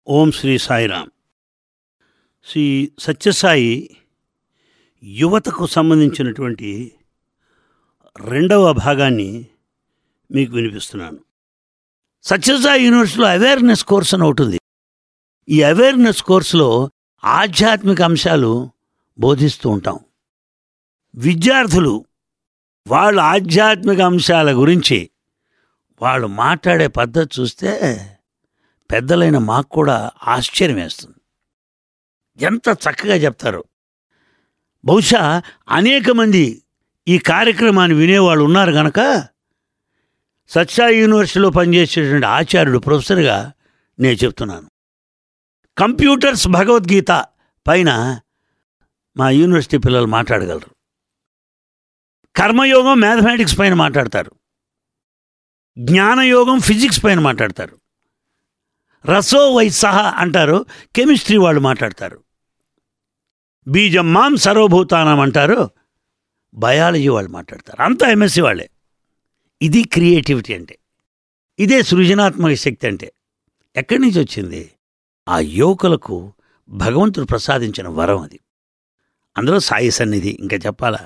ఓం శ్రీ సాయిరామ్ శ్రీ సత్యసాయి యువతకు సంబంధించినటువంటి రెండవ భాగాన్ని మీకు వినిపిస్తున్నాను సత్యసాయి యూనివర్సిటీలో అవేర్నెస్ కోర్స్ అని ఒకటి ఉంది ఈ అవేర్నెస్ కోర్సులో ఆధ్యాత్మిక అంశాలు బోధిస్తూ ఉంటాం విద్యార్థులు వాళ్ళ ఆధ్యాత్మిక అంశాల గురించి వాళ్ళు మాట్లాడే పద్ధతి చూస్తే పెద్దలైన మాకు కూడా ఆశ్చర్యం వేస్తుంది ఎంత చక్కగా చెప్తారు బహుశా అనేక మంది ఈ కార్యక్రమాన్ని వినేవాళ్ళు ఉన్నారు గనక సత్యా యూనివర్సిటీలో పనిచేసేటువంటి ఆచార్యుడు ప్రొఫెసర్గా నేను చెప్తున్నాను కంప్యూటర్స్ భగవద్గీత పైన మా యూనివర్సిటీ పిల్లలు మాట్లాడగలరు కర్మయోగం మ్యాథమెటిక్స్ పైన మాట్లాడతారు జ్ఞానయోగం ఫిజిక్స్ పైన మాట్లాడతారు రసో వైసహ అంటారు కెమిస్ట్రీ వాళ్ళు మాట్లాడతారు బీజం మాం సర్వభూతానం అంటారు బయాలజీ వాళ్ళు మాట్లాడతారు అంతా ఎంఎస్సి వాళ్ళే ఇది క్రియేటివిటీ అంటే ఇదే సృజనాత్మక శక్తి అంటే ఎక్కడి నుంచి వచ్చింది ఆ యువకులకు భగవంతుడు ప్రసాదించిన వరం అది అందులో సాయి సన్నిధి ఇంకా చెప్పాలా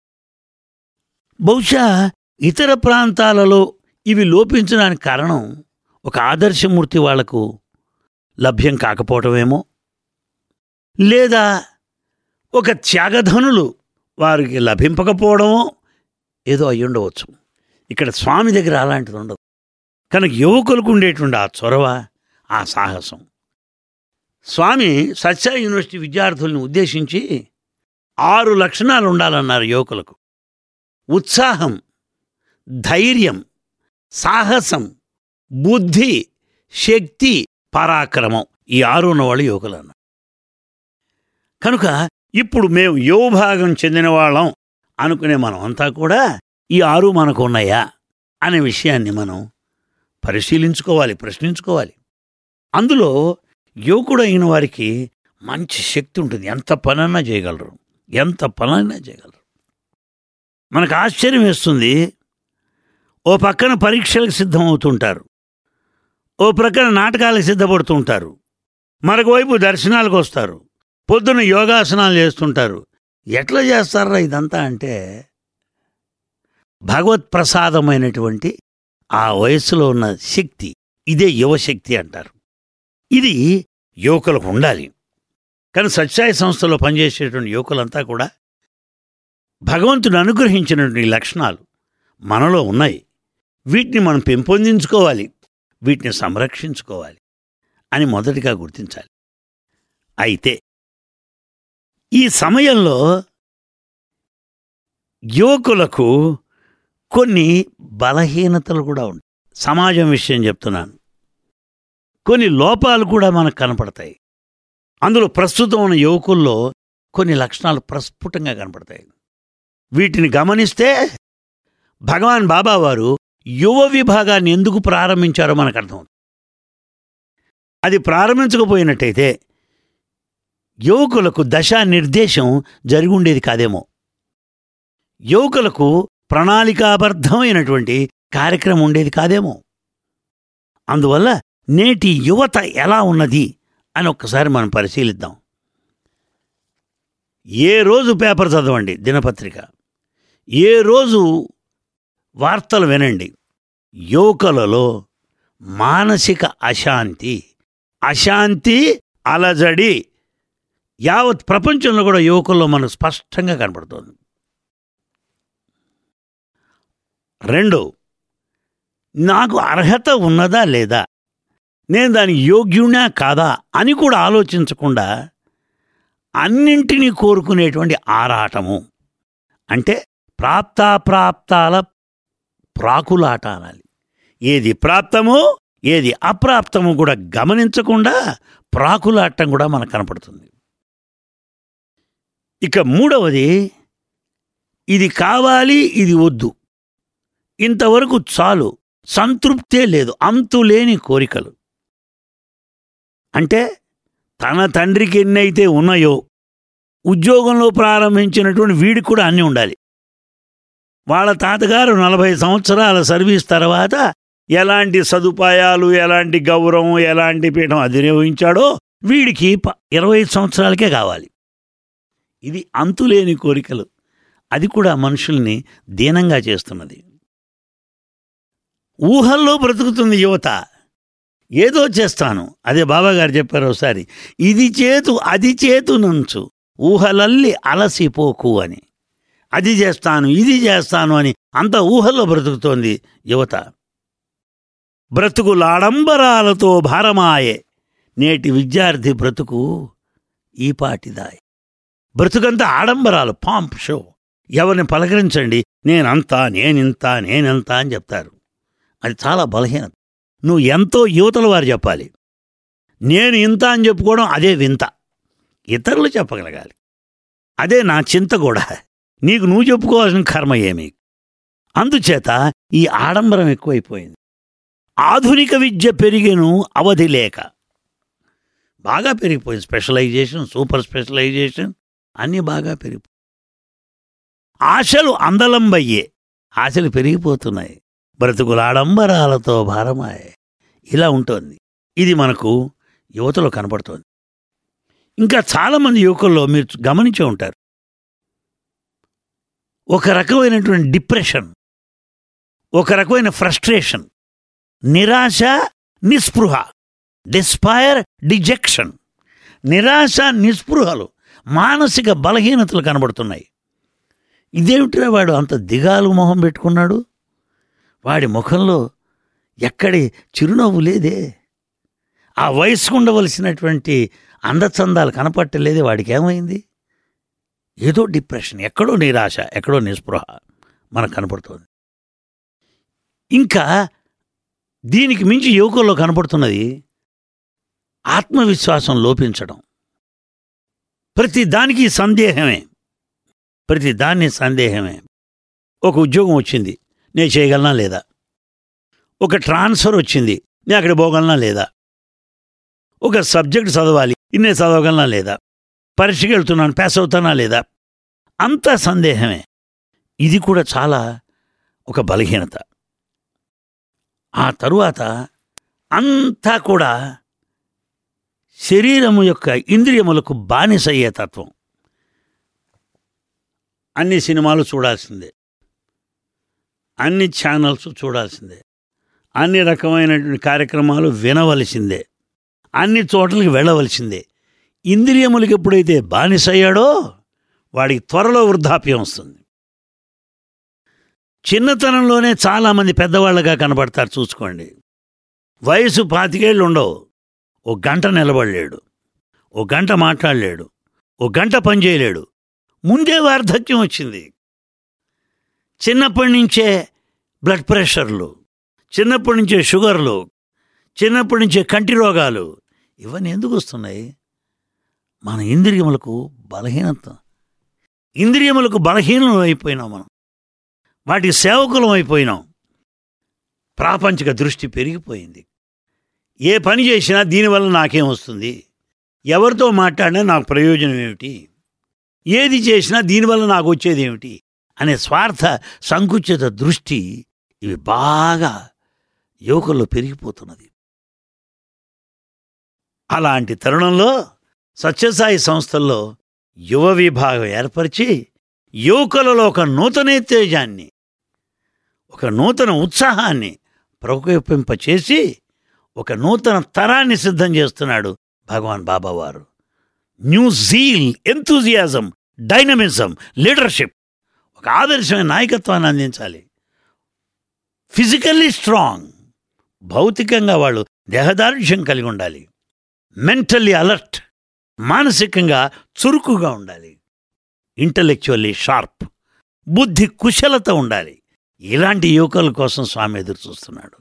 బహుశా ఇతర ప్రాంతాలలో ఇవి లోపించడానికి కారణం ఒక ఆదర్శమూర్తి వాళ్లకు లభ్యం కాకపోవటమేమో లేదా ఒక త్యాగధనులు వారికి లభింపకపోవడమో ఏదో అయి ఉండవచ్చు ఇక్కడ స్వామి దగ్గర అలాంటిది ఉండదు కనుక యువకులకు ఉండేటువంటి ఆ చొరవ ఆ సాహసం స్వామి సత్య యూనివర్సిటీ విద్యార్థుల్ని ఉద్దేశించి ఆరు లక్షణాలు ఉండాలన్నారు యువకులకు ఉత్సాహం ధైర్యం సాహసం బుద్ధి శక్తి పరాక్రమం ఈ ఆరు ఉన్నవాళ్ళు యువకులు అన్నారు కనుక ఇప్పుడు మేము యువ భాగం చెందిన వాళ్ళం అనుకునే మనం అంతా కూడా ఈ ఆరు మనకు ఉన్నాయా అనే విషయాన్ని మనం పరిశీలించుకోవాలి ప్రశ్నించుకోవాలి అందులో యువకుడు అయిన వారికి మంచి శక్తి ఉంటుంది ఎంత పనైనా చేయగలరు ఎంత పనైనా చేయగలరు మనకు ఆశ్చర్యం వేస్తుంది ఓ పక్కన పరీక్షలకు సిద్ధమవుతుంటారు ఓ ప్రక్కన నాటకాలకు సిద్ధపడుతుంటారు మరొక వైపు దర్శనాలకు వస్తారు పొద్దున యోగాసనాలు చేస్తుంటారు ఎట్లా చేస్తారా ఇదంతా అంటే భగవత్ ప్రసాదమైనటువంటి ఆ వయస్సులో ఉన్న శక్తి ఇదే యువశక్తి అంటారు ఇది యువకులకు ఉండాలి కానీ సత్యాయ సంస్థలో పనిచేసేటువంటి యువకులంతా కూడా భగవంతుడు అనుగ్రహించినటువంటి లక్షణాలు మనలో ఉన్నాయి వీటిని మనం పెంపొందించుకోవాలి వీటిని సంరక్షించుకోవాలి అని మొదటిగా గుర్తించాలి అయితే ఈ సమయంలో యువకులకు కొన్ని బలహీనతలు కూడా ఉంటాయి సమాజం విషయం చెప్తున్నాను కొన్ని లోపాలు కూడా మనకు కనపడతాయి అందులో ప్రస్తుతం ఉన్న యువకుల్లో కొన్ని లక్షణాలు ప్రస్ఫుటంగా కనపడతాయి వీటిని గమనిస్తే భగవాన్ బాబా వారు యువ విభాగాన్ని ఎందుకు ప్రారంభించారో మనకు అర్థం అది ప్రారంభించకపోయినట్టయితే యువకులకు దశా నిర్దేశం జరిగి ఉండేది కాదేమో యువకులకు ప్రణాళికాబద్ధమైనటువంటి కార్యక్రమం ఉండేది కాదేమో అందువల్ల నేటి యువత ఎలా ఉన్నది అని ఒక్కసారి మనం పరిశీలిద్దాం ఏ రోజు పేపర్ చదవండి దినపత్రిక ఏ రోజు వార్తలు వినండి యువకులలో మానసిక అశాంతి అశాంతి అలజడి యావత్ ప్రపంచంలో కూడా యువకుల్లో మనకు స్పష్టంగా కనపడుతోంది రెండు నాకు అర్హత ఉన్నదా లేదా నేను దాని యోగ్యునా కాదా అని కూడా ఆలోచించకుండా అన్నింటినీ కోరుకునేటువంటి ఆరాటము అంటే ప్రాప్తాప్రాప్తాల ప్రాకులాట అనాలి ఏది ప్రాప్తమో ఏది అప్రాప్తమో కూడా గమనించకుండా ప్రాకులాటం కూడా మనకు కనపడుతుంది ఇక మూడవది ఇది కావాలి ఇది వద్దు ఇంతవరకు చాలు సంతృప్తే లేదు అంతులేని కోరికలు అంటే తన తండ్రికి ఎన్నైతే ఉన్నాయో ఉద్యోగంలో ప్రారంభించినటువంటి వీడికి కూడా అన్నీ ఉండాలి వాళ్ళ తాతగారు నలభై సంవత్సరాల సర్వీస్ తర్వాత ఎలాంటి సదుపాయాలు ఎలాంటి గౌరవం ఎలాంటి పీఠం అధిరోహించాడో వీడికి ప- ఇరవై ఐదు సంవత్సరాలకే కావాలి ఇది అంతులేని కోరికలు అది కూడా మనుషుల్ని దీనంగా చేస్తున్నది ఊహల్లో బ్రతుకుతుంది యువత ఏదో చేస్తాను అదే బాబాగారు చెప్పారు ఒకసారి ఇది చేతు అది చేతు నంచు ఊహలల్లి అలసిపోకు అని అది చేస్తాను ఇది చేస్తాను అని అంత ఊహల్లో బ్రతుకుతోంది యువత బ్రతుకులాడంబరాలతో భారమాయే నేటి విద్యార్థి బ్రతుకు ఈపాటిదాయ్ బ్రతుకంతా ఆడంబరాలు పాంప్ షో ఎవరిని పలకరించండి నేనంతా నేనింత నేనెంత అని చెప్తారు అది చాలా బలహీనత నువ్వు ఎంతో యువతల వారు చెప్పాలి నేను ఇంత అని చెప్పుకోవడం అదే వింత ఇతరులు చెప్పగలగాలి అదే నా చింత కూడా నీకు నువ్వు చెప్పుకోవాల్సిన కర్మ ఏమి అందుచేత ఈ ఆడంబరం ఎక్కువైపోయింది ఆధునిక విద్య పెరిగెను అవధి లేక బాగా పెరిగిపోయింది స్పెషలైజేషన్ సూపర్ స్పెషలైజేషన్ అన్నీ బాగా పెరిగిపోయి ఆశలు అందలంబయ్యే ఆశలు పెరిగిపోతున్నాయి బ్రతుకుల ఆడంబరాలతో భారమాయే ఇలా ఉంటుంది ఇది మనకు యువతలో కనపడుతోంది ఇంకా చాలామంది యువకుల్లో మీరు గమనించే ఉంటారు ఒక రకమైనటువంటి డిప్రెషన్ ఒక రకమైన ఫ్రస్ట్రేషన్ నిరాశ నిస్పృహ డిస్పైర్ డిజెక్షన్ నిరాశ నిస్పృహలు మానసిక బలహీనతలు కనబడుతున్నాయి ఇదేమిటిరా వాడు అంత దిగాలు మొహం పెట్టుకున్నాడు వాడి ముఖంలో ఎక్కడి చిరునవ్వు లేదే ఆ వయసుకు ఉండవలసినటువంటి అందచందాలు కనపట్టలేదే వాడికి ఏమైంది ఏదో డిప్రెషన్ ఎక్కడో నిరాశ ఎక్కడో నిస్పృహ మనకు కనపడుతుంది ఇంకా దీనికి మించి యువకుల్లో కనపడుతున్నది ఆత్మవిశ్వాసం లోపించడం ప్రతి దానికి సందేహమే ప్రతి దాన్ని సందేహమే ఒక ఉద్యోగం వచ్చింది నేను చేయగలనా లేదా ఒక ట్రాన్స్ఫర్ వచ్చింది నేను అక్కడ పోగలనా లేదా ఒక సబ్జెక్ట్ చదవాలి ఇన్నే చదవగలనా లేదా పరీక్షకి వెళ్తున్నాను పాస్ అవుతానా లేదా అంతా సందేహమే ఇది కూడా చాలా ఒక బలహీనత ఆ తరువాత అంతా కూడా శరీరము యొక్క ఇంద్రియములకు బానిసయ్యే తత్వం అన్ని సినిమాలు చూడాల్సిందే అన్ని ఛానల్స్ చూడాల్సిందే అన్ని రకమైనటువంటి కార్యక్రమాలు వినవలసిందే అన్ని చోట్లకి వెళ్ళవలసిందే ఇంద్రియములకు ఎప్పుడైతే బానిసయ్యాడో వాడికి త్వరలో వృద్ధాప్యం వస్తుంది చిన్నతనంలోనే చాలామంది పెద్దవాళ్ళగా కనబడతారు చూసుకోండి వయసు పాతికేళ్ళు ఉండవు ఓ గంట నిలబడలేడు ఓ గంట మాట్లాడలేడు ఓ గంట పని చేయలేడు ముందే వార్ధక్యం వచ్చింది చిన్నప్పటి నుంచే బ్లడ్ ప్రెషర్లు చిన్నప్పటి నుంచే షుగర్లు చిన్నప్పటి నుంచే కంటి రోగాలు ఇవన్నీ ఎందుకు వస్తున్నాయి మన ఇంద్రియములకు బలహీనత ఇంద్రియములకు బలహీనం అయిపోయినాం మనం వాటి సేవకులం అయిపోయినాం ప్రాపంచిక దృష్టి పెరిగిపోయింది ఏ పని చేసినా దీనివల్ల నాకేం వస్తుంది ఎవరితో మాట్లాడినా నాకు ప్రయోజనం ఏమిటి ఏది చేసినా దీనివల్ల నాకు వచ్చేది ఏమిటి అనే స్వార్థ సంకుచిత దృష్టి ఇవి బాగా యువకుల్లో పెరిగిపోతున్నది అలాంటి తరుణంలో సత్యసాయి సంస్థల్లో యువ విభాగం ఏర్పరిచి యువకులలో ఒక నూతనేత్తేజాన్ని ఒక నూతన ఉత్సాహాన్ని ప్రకోపింపచేసి ఒక నూతన తరాన్ని సిద్ధం చేస్తున్నాడు భగవాన్ బాబావారు new zeal enthusiasm dynamism leadership ఒక ఆదర్శమైన నాయకత్వాన్ని అందించాలి ఫిజికల్లీ స్ట్రాంగ్ భౌతికంగా వాళ్ళు దేహదారుఢ్యం కలిగి ఉండాలి మెంటల్లీ అలర్ట్ మానసికంగా చురుకుగా ఉండాలి ఇంటలెక్చువల్లీ షార్ప్ బుద్ధి కుశలత ఉండాలి ఇలాంటి యువకుల కోసం స్వామి ఎదురు చూస్తున్నాడు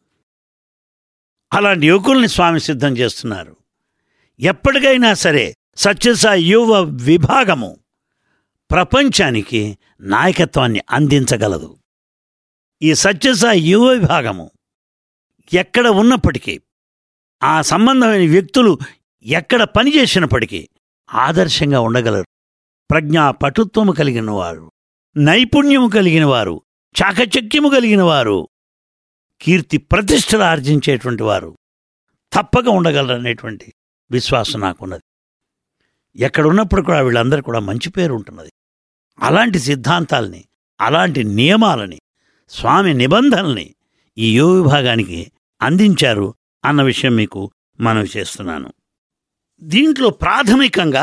అలాంటి యువకుల్ని స్వామి సిద్ధం చేస్తున్నారు ఎప్పటికైనా సరే సత్యసాయి యువ విభాగము ప్రపంచానికి నాయకత్వాన్ని అందించగలదు ఈ సత్యసాయి యువ విభాగము ఎక్కడ ఉన్నప్పటికీ ఆ సంబంధమైన వ్యక్తులు ఎక్కడ పనిచేసినప్పటికీ ఆదర్శంగా ఉండగలరు ప్రజ్ఞా పటుత్వము కలిగిన వారు నైపుణ్యము కలిగిన వారు చాకచక్యము కలిగిన వారు కీర్తి ప్రతిష్టలు ఆర్జించేటువంటి వారు తప్పక ఉండగలరు అనేటువంటి విశ్వాసం నాకున్నది ఎక్కడ ఉన్నప్పుడు కూడా వీళ్ళందరూ కూడా మంచి పేరు ఉంటున్నది అలాంటి సిద్ధాంతాల్ని అలాంటి నియమాలని స్వామి నిబంధనల్ని ఈ యువ విభాగానికి అందించారు అన్న విషయం మీకు మనవి చేస్తున్నాను దీంట్లో ప్రాథమికంగా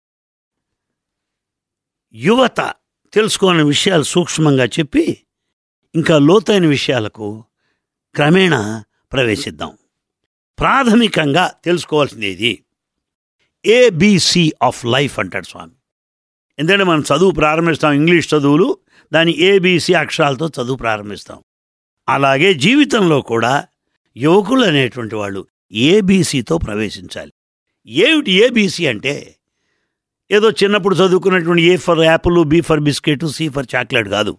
యువత తెలుసుకోని విషయాలు సూక్ష్మంగా చెప్పి ఇంకా లోతైన విషయాలకు క్రమేణా ప్రవేశిద్దాం ప్రాథమికంగా తెలుసుకోవాల్సింది ఇది ఏబిసి ఆఫ్ లైఫ్ అంటాడు స్వామి ఎందుకంటే మనం చదువు ప్రారంభిస్తాం ఇంగ్లీష్ చదువులు దాని ఏబిసి అక్షరాలతో చదువు ప్రారంభిస్తాం అలాగే జీవితంలో కూడా యువకులు అనేటువంటి వాళ్ళు ఏబీసీతో ప్రవేశించాలి ఏమిటి ఏబీసీ అంటే ఏదో చిన్నప్పుడు చదువుకున్నటువంటి A for apple B for biscuit C for chocolate కాదు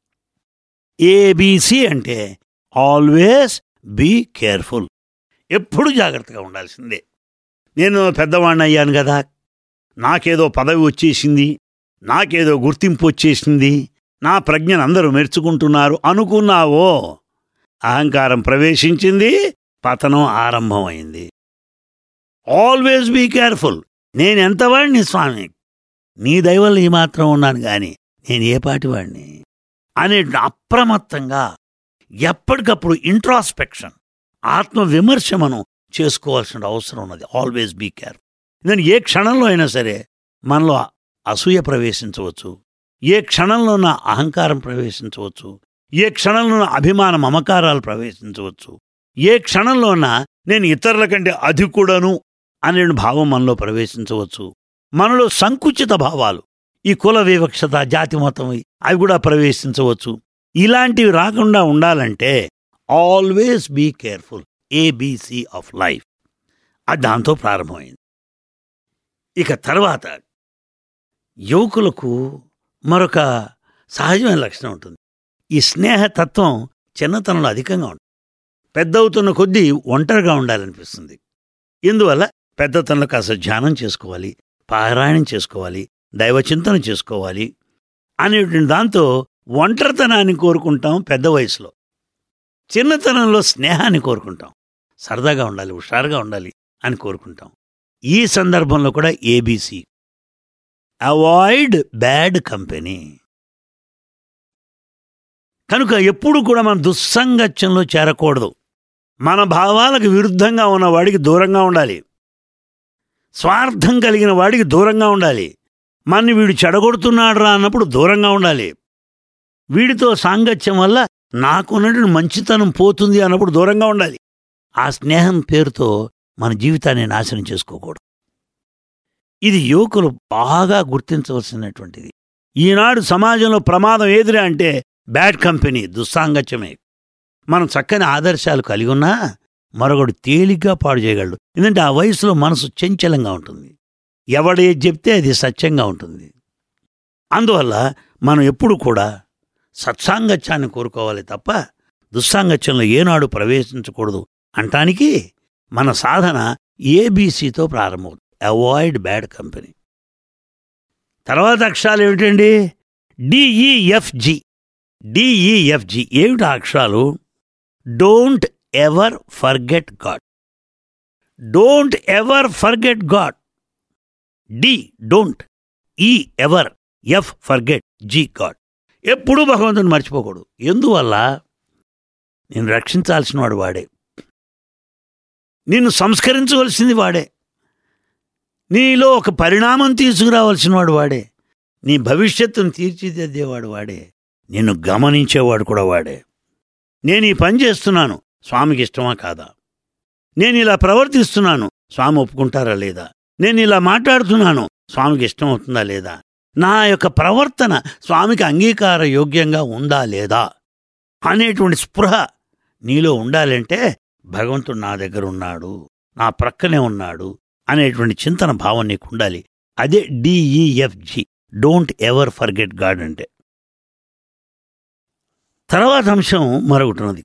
ఏబీసీ అంటే ఆల్వేస్ బీ కేర్ఫుల్ ఎప్పుడు జాగ్రత్తగా ఉండాల్సిందే నేను పెద్దవాడిని అయ్యాను కదా నాకేదో పదవి వచ్చేసింది నాకేదో గుర్తింపు వచ్చేసింది నా ప్రజ్ఞను అందరూ మెచ్చుకుంటున్నారు అనుకున్నావో అహంకారం ప్రవేశించింది పతనం ఆరంభమైంది ఆల్వేస్ బీ కేర్ఫుల్ నేను ఎంతవాడిని స్వామి నీ దయవల్ల ఈ మాత్రం ఉన్నాను గాని నేను ఏ పాటివాడిని అనే అప్రమత్తంగా ఎప్పటికప్పుడు ఇంట్రాస్పెక్షన్ ఆత్మ విమర్శ మనం చేసుకోవాల్సిన అవసరం ఉన్నది ఆల్వేస్ బీ కేర్ నేను ఏ క్షణంలో అయినా సరే మనలో అసూయ ప్రవేశించవచ్చు ఏ క్షణంలో నా అహంకారం ప్రవేశించవచ్చు ఏ క్షణంలో నా అభిమాన మమకారాలు ప్రవేశించవచ్చు ఏ క్షణంలోన నేను ఇతరుల కంటే అధికుడను అనే భావం మనలో ప్రవేశించవచ్చు మనలో సంకుచిత భావాలు ఈ కుల వివక్షత జాతి మతం అవి కూడా ప్రవేశించవచ్చు ఇలాంటివి రాకుండా ఉండాలంటే always be careful ABC of life అది దాంతో ప్రారంభమైంది ఇక తర్వాత యువకులకు మరొక సహజమైన లక్షణం ఉంటుంది ఈ స్నేహతత్వం చిన్నతనంలో అధికంగా ఉంటుంది పెద్దవుతున్న కొద్దీ ఒంటరిగా ఉండాలనిపిస్తుంది ఇందువల్ల పెద్దతనంలో కాస్త ధ్యానం చేసుకోవాలి పారాయణం చేసుకోవాలి దైవచింతన చేసుకోవాలి అనేటువంటి దాంతో ఒంటరితనాన్ని కోరుకుంటాం పెద్ద వయసులో చిన్నతనంలో స్నేహాన్ని కోరుకుంటాం సరదాగా ఉండాలి హుషారుగా ఉండాలి అని కోరుకుంటాం ఈ సందర్భంలో కూడా ఏబీసీ అవాయిడ్ బ్యాడ్ కంపెనీ కనుక ఎప్పుడు కూడా మనం దుస్సంగత్యంలో చేరకూడదు మన భావాలకు విరుద్ధంగా ఉన్న వాడికి దూరంగా ఉండాలి స్వార్థం కలిగిన వాడికి దూరంగా ఉండాలి మన్ని వీడు చెడగొడుతున్నాడు రా అన్నప్పుడు దూరంగా ఉండాలి వీడితో సాంగత్యం వల్ల నాకున్నటువంటి మంచితనం పోతుంది అన్నప్పుడు దూరంగా ఉండాలి ఆ స్నేహం పేరుతో మన జీవితాన్ని నాశనం చేసుకోకూడదు ఇది యువకులు బాగా గుర్తించవలసినటువంటిది ఈనాడు సమాజంలో ప్రమాదం ఏదిరా అంటే బ్యాడ్ కంపెనీ దుస్సాంగత్యమే మనం చక్కని ఆదర్శాలు కలిగి ఉన్నా మరొకడు తేలిగ్గా పాడు చేయగలడు ఎందుకంటే ఆ వయసులో మనసు చంచలంగా ఉంటుంది ఎవడేది చెప్తే అది సత్యంగా ఉంటుంది అందువల్ల మనం ఎప్పుడు కూడా సత్సాంగత్యాన్ని కోరుకోవాలి తప్ప దుస్సాంగత్యంలో ఏనాడు ప్రవేశించకూడదు అంటానికి మన సాధన ఏబీసీతో ప్రారంభమవుతుంది అవాయిడ్ బ్యాడ్ కంపెనీ తర్వాత అక్షరాలు ఏమిటండి డిఈఎఫ్జి డిఈఎఫ్జి ఏమిటి ఆ అక్షరాలు don't ever forget God don't ever forget God D don't E ever F forget G God ఎప్పుడూ భగవంతుని మర్చిపోకూడదు ఎందువల్ల నేను రక్షించాల్సిన వాడు వాడే నిన్ను సంస్కరించవలసింది వాడే నీలో ఒక పరిణామం తీసుకురావాల్సిన వాడు వాడే నీ భవిష్యత్తును తీర్చిదిద్దేవాడు వాడే నిన్ను గమనించేవాడు కూడా వాడే నేను ఈ పని చేస్తున్నాను స్వామికి ఇష్టమా కాదా నేను ఇలా ప్రవర్తిస్తున్నాను స్వామి ఒప్పుకుంటారా లేదా నేను ఇలా మాట్లాడుతున్నాను స్వామికి ఇష్టం అవుతుందా లేదా నా యొక్క ప్రవర్తన స్వామికి అంగీకార యోగ్యంగా ఉందా లేదా అనేటువంటి స్పృహ నీలో ఉండాలంటే భగవంతుడు నా దగ్గర ఉన్నాడు నా ప్రక్కనే ఉన్నాడు అనేటువంటి చింతన భావం నీకు ఉండాలి అదే DEFG don't ever forget God అంటే తర్వాత అంశం మరొకటి ఉన్నది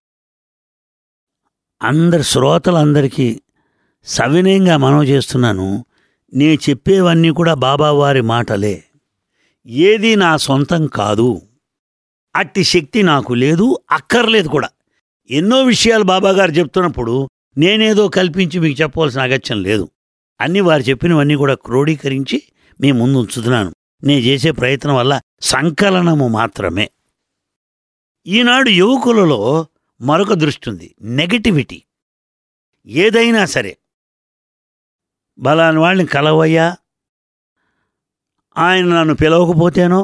అందరి శ్రోతలందరికీ సవినయంగా మనవి చేస్తున్నాను నే చెప్పేవన్నీ కూడా బాబావారి మాటలే ఏది నా సొంతం కాదు అట్టి శక్తి నాకు లేదు అక్కర్లేదు కూడా ఎన్నో విషయాలు బాబాగారు చెప్తున్నప్పుడు నేనేదో కల్పించి మీకు చెప్పవలసిన అగత్యం లేదు అన్నీ వారు చెప్పినవన్నీ కూడా క్రోడీకరించి మీ ముందు ఉంచుతున్నాను నేను చేసే ప్రయత్నం వల్ల సంకలనము మాత్రమే ఈనాడు యువకులలో మరొక దృష్టి ఉంది నెగటివిటీ ఏదైనా సరే బలాని వాళ్ళని కలవయ్యా ఆయన నన్ను పిలవకపోతేనో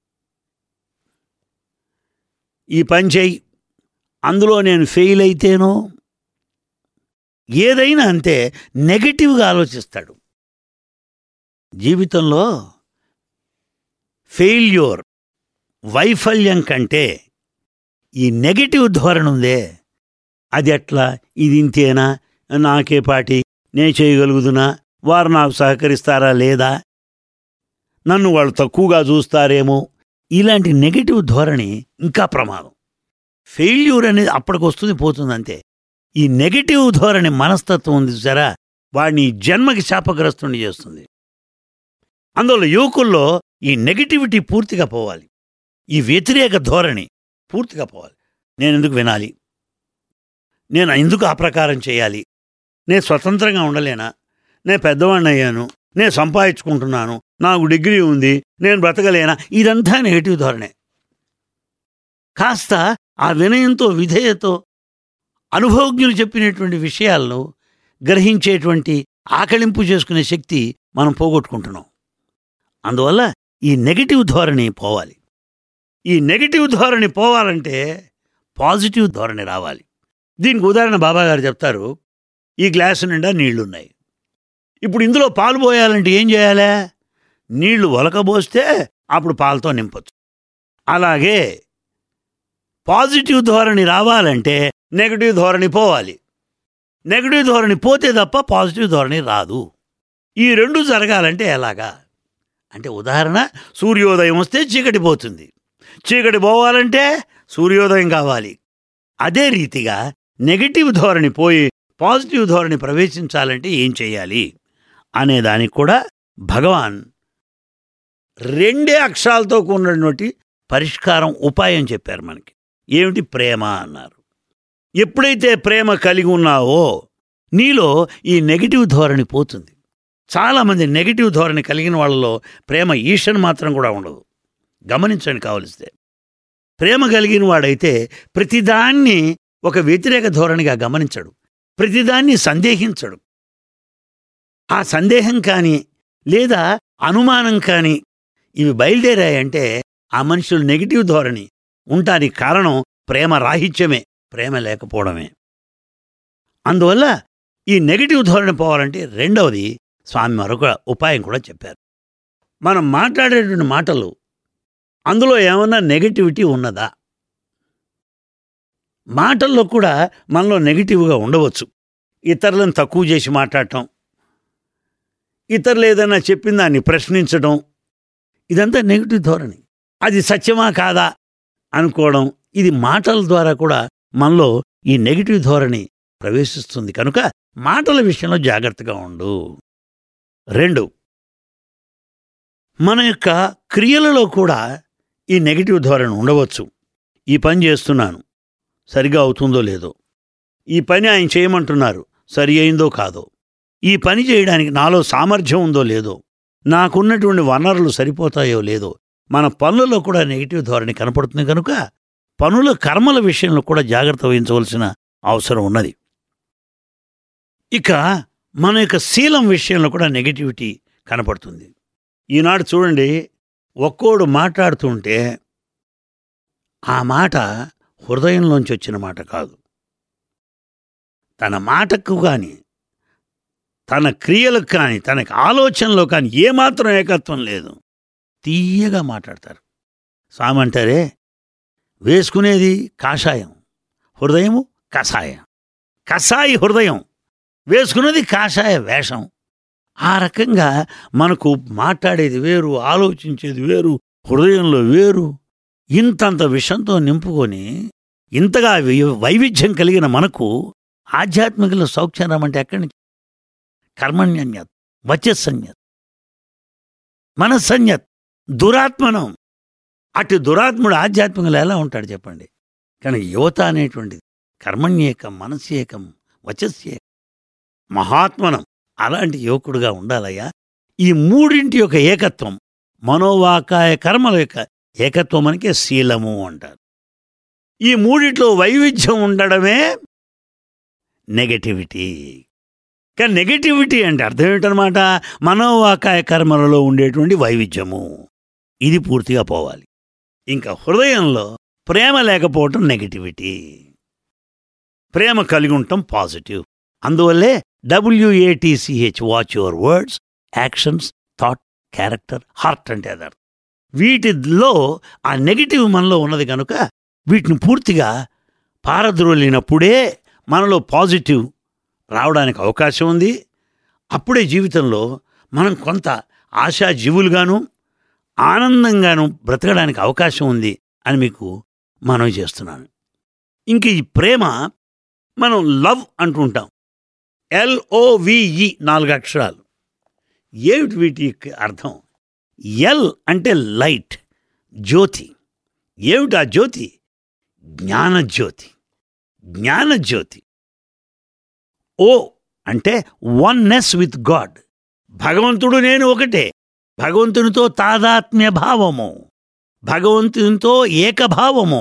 ఈ పని చేయి అందులో నేను ఫెయిల్ అయితేనో ఏదైనా అంతే నెగటివ్గా ఆలోచిస్తాడు జీవితంలో ఫెయిల్యూర్ వైఫల్యం కంటే ఈ నెగటివ్ ధోరణి ఉందే అది ఎట్లా ఇది ఇంతేనా నాకే పాటి నేను చేయగలుగుతున్నా వారు నాకు సహకరిస్తారా లేదా నన్ను వాళ్ళు తక్కువగా చూస్తారేమో ఇలాంటి నెగటివ్ ధోరణి ఇంకా ప్రమాదం ఫెయిల్యూర్ అనేది అప్పటికి వస్తుంది పోతుంది అంతే ఈ నెగటివ్ ధోరణి మనస్తత్వం ఉంది సరా వాడిని ఈ జన్మకి శాపగ్రస్తుని చేస్తుంది అందువల్ల యువకుల్లో ఈ నెగటివిటీ పూర్తిగా పోవాలి ఈ వ్యతిరేక ధోరణి పూర్తిగా పోవాలి నేను ఎందుకు వినాలి నేను ఎందుకు ఆ ప్రకారం చేయాలి నేను స్వతంత్రంగా ఉండలేనా నేను పెద్దవాడిని అయ్యాను నేను సంపాదించుకుంటున్నాను నాకు డిగ్రీ ఉంది నేను బ్రతకలేనా ఇదంతా నెగటివ్ ధోరణే కాస్త ఆ వినయంతో విధేయతో అనుభవజ్ఞులు చెప్పినటువంటి విషయాలను గ్రహించేటువంటి ఆకలింపు చేసుకునే శక్తి మనం పోగొట్టుకుంటున్నాం అందువల్ల ఈ నెగటివ్ ధోరణి పోవాలి ఈ నెగటివ్ ధోరణి పోవాలంటే పాజిటివ్ ధోరణి రావాలి దీనికి ఉదాహరణ బాబాగారు చెప్తారు ఈ గ్లాసు నిండా నీళ్లున్నాయి ఇప్పుడు ఇందులో పాలు పోయాలంటే ఏం చేయాలి నీళ్లు ఒలకబోస్తే అప్పుడు పాలతో నింపొచ్చు అలాగే పాజిటివ్ ధోరణి రావాలంటే నెగటివ్ ధోరణి పోవాలి నెగటివ్ ధోరణి పోతే తప్ప పాజిటివ్ ధోరణి రాదు ఈ రెండు జరగాలంటే ఎలాగా అంటే ఉదాహరణ సూర్యోదయం వస్తే చీకటి పోతుంది చీకటి పోవాలంటే సూర్యోదయం కావాలి అదే రీతిగా నెగటివ్ ధోరణి పోయి పాజిటివ్ ధోరణి ప్రవేశించాలంటే ఏం చేయాలి అనే దానికి కూడా భగవాన్ రెండే అక్షరాలతో కూడినటువంటి పరిష్కారం ఉపాయం చెప్పారు మనకి ఏమిటి ప్రేమ అన్నారు ఎప్పుడైతే ప్రేమ కలిగి ఉన్నావో నీలో ఈ నెగిటివ్ ధోరణి పోతుంది చాలామంది నెగిటివ్ ధోరణి కలిగిన వాళ్ళలో ప్రేమ ఈషన్ మాత్రం కూడా ఉండదు గమనించండి కావలిస్తే ప్రేమ కలిగిన వాడైతే ప్రతిదాన్ని ఒక వ్యతిరేక ధోరణిగా గమనించడు ప్రతిదాన్ని సందేహించడు ఆ సందేహం కానీ లేదా అనుమానం కానీ ఇవి బయలుదేరాయంటే ఆ మనుషులు నెగిటివ్ ధోరణి ఉంటానికి కారణం ప్రేమ రాహిత్యమే ప్రేమ లేకపోవడమే అందువల్ల ఈ నెగిటివ్ ధోరణి పోవాలంటే రెండవది స్వామి మరొక ఉపాయం కూడా చెప్పారు మనం మాట్లాడేటువంటి మాటలు అందులో ఏమన్నా నెగటివిటీ ఉన్నదా మాటల్లో కూడా మనలో నెగిటివ్గా ఉండవచ్చు ఇతరులను తక్కువ చేసి మాట్లాడటం ఇతరులు ఏదైనా చెప్పిన దాన్ని ప్రశ్నించడం ఇదంతా నెగిటివ్ ధోరణి అది సత్యమా కాదా అనుకోవడం ఇది మాటల ద్వారా కూడా మనలో ఈ నెగిటివ్ ధోరణి ప్రవేశిస్తుంది కనుక మాటల విషయంలో జాగ్రత్తగా ఉండు రెండు మన యొక్క క్రియలలో కూడా ఈ నెగిటివ్ ధోరణి ఉండవచ్చు ఈ పని చేస్తున్నాను సరిగా అవుతుందో లేదో ఈ పని ఆయన చేయమంటున్నారు సరి అయిందో కాదో ఈ పని చేయడానికి నాలో సామర్థ్యం ఉందో లేదో నాకున్నటువంటి వనరులు సరిపోతాయో లేదో మన పనులలో కూడా నెగిటివ్ ధోరణి కనపడుతుంది కనుక పనుల కర్మల విషయంలో కూడా జాగ్రత్త వహించవలసిన అవసరం ఉన్నది ఇక మన యొక్క శీలం విషయంలో కూడా నెగిటివిటీ కనపడుతుంది ఈనాడు చూడండి ఒక్కోడు మాట్లాడుతుంటే ఆ మాట హృదయంలోంచి వచ్చిన మాట కాదు తన మాటకు కానీ తన క్రియలకు కానీ తనకి ఆలోచనలో కానీ ఏమాత్రం ఏకత్వం లేదు తీయగా మాట్లాడతారు స్వామి అంటారే వేసుకునేది కాషాయం హృదయము కషాయం కషాయి హృదయం వేసుకున్నది కాషాయ వేషం ఆ రకంగా మనకు మాట్లాడేది వేరు ఆలోచించేది వేరు హృదయంలో వేరు ఇంతంత విషంతో నింపుకొని ఇంతగా వై- వైవిధ్యం కలిగిన మనకు ఆధ్యాత్మికలో సౌఖ్యం రమ్మంటే ఎక్కడి నుంచి కర్మణ్యన్యత్ వచస్సన్యత్ మనస్సన్యత్ దురాత్మనం అటు దురాత్ముడు ఆధ్యాత్మికలో ఎలా ఉంటాడు చెప్పండి కానీ యువత అనేటువంటిది కర్మణ్యేకం మనస్యేకం వచస్యేకం మహాత్మనం అలాంటి యువకుడుగా ఉండాలయ్యా ఈ మూడింటి యొక్క ఏకత్వం మనోవాకాయ కర్మల యొక్క ఏకత్వం అనికే శీలము అంటారు ఈ మూడిట్లో వైవిధ్యం ఉండడమే నెగటివిటీ కానీ నెగటివిటీ అంటే అర్థం ఏంటనమాట మనోవాకాయ కర్మలలో ఉండేటువంటి వైవిధ్యము ఇది పూర్తిగా పోవాలి ఇంకా హృదయంలో ప్రేమ లేకపోవటం నెగటివిటీ ప్రేమ కలిగి ఉండటం పాజిటివ్ అందువల్లే WATCH watch your words actions thought character heart అంటే అదర్ వీటిలో ఆ నెగిటివ్ మనలో ఉన్నది కనుక వీటిని పూర్తిగా పారద్రోలినప్పుడే మనలో పాజిటివ్ రావడానికి అవకాశం ఉంది అప్పుడే జీవితంలో మనం కొంత ఆశాజీవులుగాను ఆనందంగాను బ్రతకడానికి అవకాశం ఉంది అని మీకు మనవి చేస్తున్నాను ఇంక ఈ ప్రేమ మనం లవ్ అంటుంటాం ఎల్ఓవిఈ నాలుగు అక్షరాలు ఏమిటి వీటి యొక్క అర్థం ఎల్ అంటే లైట్ జ్యోతి ఏమిటి ఆ జ్యోతి జ్ఞానజ్యోతి జ్ఞానజ్యోతి ఓ అంటే వన్నెస్ విత్ గాడ్ భగవంతుడు నేను ఒకటే భగవంతునితో తాదాత్మ్య భావము భగవంతునితో ఏకభావము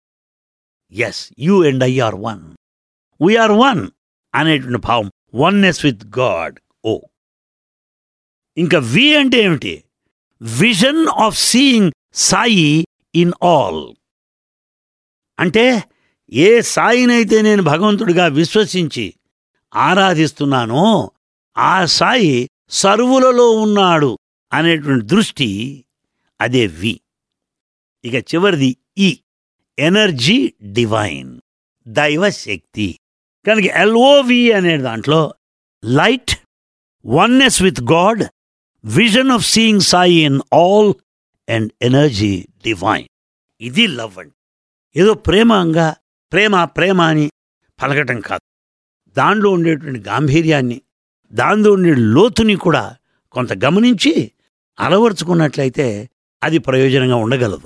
yes you and I are one we are one అనేటువంటి భావం వన్నెస్ విత్ గాడ్ ఓ ఇంకా వి అంటే ఏమిటి vision of seeing Sai in all అంటే ఏ సాయినైతే నేను భగవంతుడిగా విశ్వసించి ఆరాధిస్తున్నానో ఆ సాయి సర్వులలో ఉన్నాడు అనేటువంటి దృష్టి అదే వి ఇక చివరిది ఈ ఎనర్జీ డివైన్ దైవ శక్తి కనుక ఎల్ఓవి అనే దాంట్లో light oneness with God vision of seeing Sai in all and energy divine ఇది లవ్ అండి ఏదో ప్రేమంగా ప్రేమ ప్రేమ అని పలకటం కాదు దానిలో ఉండేటువంటి గాంభీర్యాన్ని దానిలో ఉండే లోతుని కూడా కొంత గమనించి అలవరుచుకున్నట్లయితే అది ప్రయోజనంగా ఉండగలదు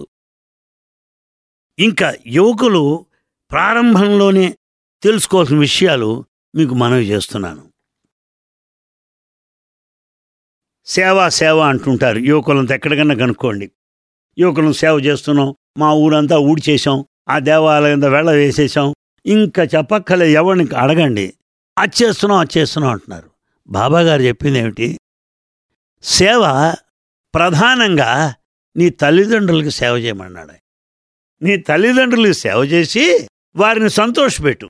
ఇంకా యువకులు ప్రారంభంలోనే తెలుసుకోవాల్సిన విషయాలు మీకు మనవి చేస్తున్నాను సేవ సేవ అంటుంటారు యువకులంతా ఎక్కడికన్నా కనుక్కోండి యువకులను సేవ చేస్తున్నాం మా ఊరంతా ఊడి చేసాం ఆ దేవాలయం వెళ్ళ వేసేసాం ఇంకా చెప్పక్కలే ఎవరిని అడగండి అది చేస్తున్నాం అది చేస్తున్నాం అంటున్నారు బాబా గారు చెప్పింది ఏమిటి సేవ ప్రధానంగా నీ తల్లిదండ్రులకి సేవ చేయమన్నాడు ఆయన. నీ తల్లిదండ్రులకి సేవ చేసి వారిని సంతోషపెట్టు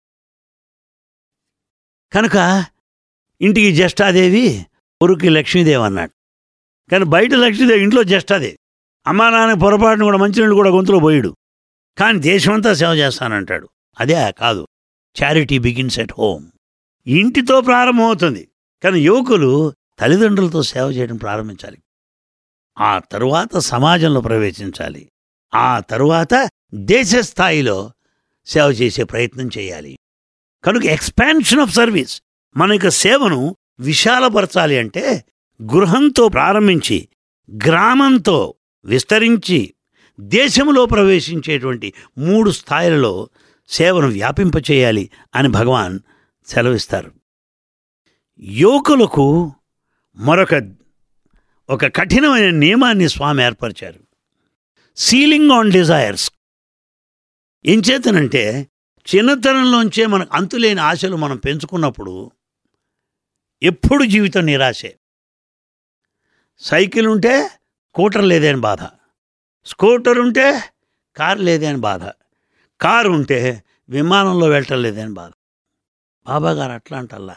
కనుక ఇంటికి జ్యేష్ఠాదేవి ఊరికి లక్ష్మీదేవి అన్నాడు కానీ బయట లక్ష్మీదేవి ఇంట్లో జ్యేష్ఠాదేవి అమ్మా నాన్న పొరపాటును కూడా మంచినీళ్ళు కూడా గొంతులో పోయిడు కానీ దేశమంతా సేవ చేస్తానంటాడు అదే కాదు చారిటీ బిగిన్స్ ఎట్ హోమ్ ఇంటితో ప్రారంభమవుతుంది కానీ యువకులు తల్లిదండ్రులతో సేవ చేయడం ప్రారంభించాలి ఆ తరువాత సమాజంలో ప్రవేశించాలి ఆ తరువాత దేశ స్థాయిలో సేవ చేసే ప్రయత్నం చేయాలి కనుక ఎక్స్పాన్షన్ ఆఫ్ సర్వీస్ మన యొక్క సేవను విశాలపరచాలి అంటే గృహంతో ప్రారంభించి గ్రామంతో విస్తరించి దేశంలో ప్రవేశించేటువంటి మూడు స్థాయిలలో సేవను వ్యాపింపచేయాలి అని భగవాన్ సెలవిస్తారు యువకులకు మరొక ఒక కఠినమైన నియమాన్ని స్వామి ఏర్పరిచారు సీలింగ్ ఆన్ డిజైర్స్ ఏం చేతనంటే చిన్నతనంలోంచే మనకు అంతులేని ఆశలు మనం పెంచుకున్నప్పుడు ఎప్పుడు జీవితం నిరాశే సైకిల్ ఉంటే స్కూటర్ లేదే అని బాధ స్కూటర్ ఉంటే కారు లేదే అని బాధ కారు ఉంటే విమానంలో వెళ్ళటం లేదే అని బాధ బాబా గారు అట్లా అంటల్లా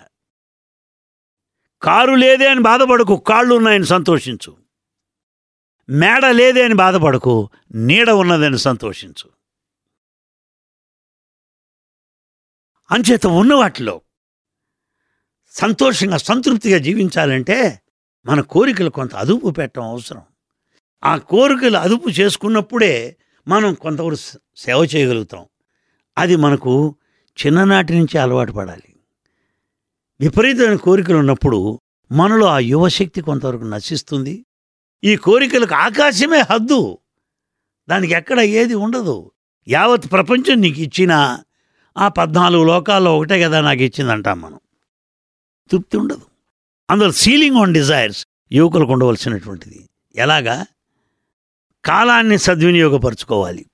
కారు లేదే అని బాధపడకు కాళ్ళు ఉన్నాయని సంతోషించు మేడ లేదే అని బాధపడకు నీడ ఉన్నదని సంతోషించు అంచేత ఉన్న వాటిలో సంతోషంగా సంతృప్తిగా జీవించాలంటే మన కోరికలు కొంత అదుపు పెట్టడం అవసరం ఆ కోరికలు అదుపు చేసుకున్నప్పుడే మనం కొంతవరకు స- సేవ చేయగలుగుతాం అది మనకు చిన్ననాటి నుంచి అలవాటు పడాలి విపరీతమైన కోరికలు ఉన్నప్పుడు మనలో ఆ యువశక్తి కొంతవరకు నశిస్తుంది ఈ కోరికలకు ఆకాశమే హద్దు దానికి ఎక్కడ ఏది ఉండదు యావత్ ప్రపంచం నీకు ఇచ్చినా ఆ పద్నాలుగు లోకాల్లో ఒకటే కదా నాకు ఇచ్చిందంటాం మనం తృప్తి ఉండదు అందులో సీలింగ్ ఆన్ డిజైర్స్ యువకులకు ఉండవలసినటువంటిది ఎలాగా కాలాన్ని సద్వినియోగపరచుకోవాలి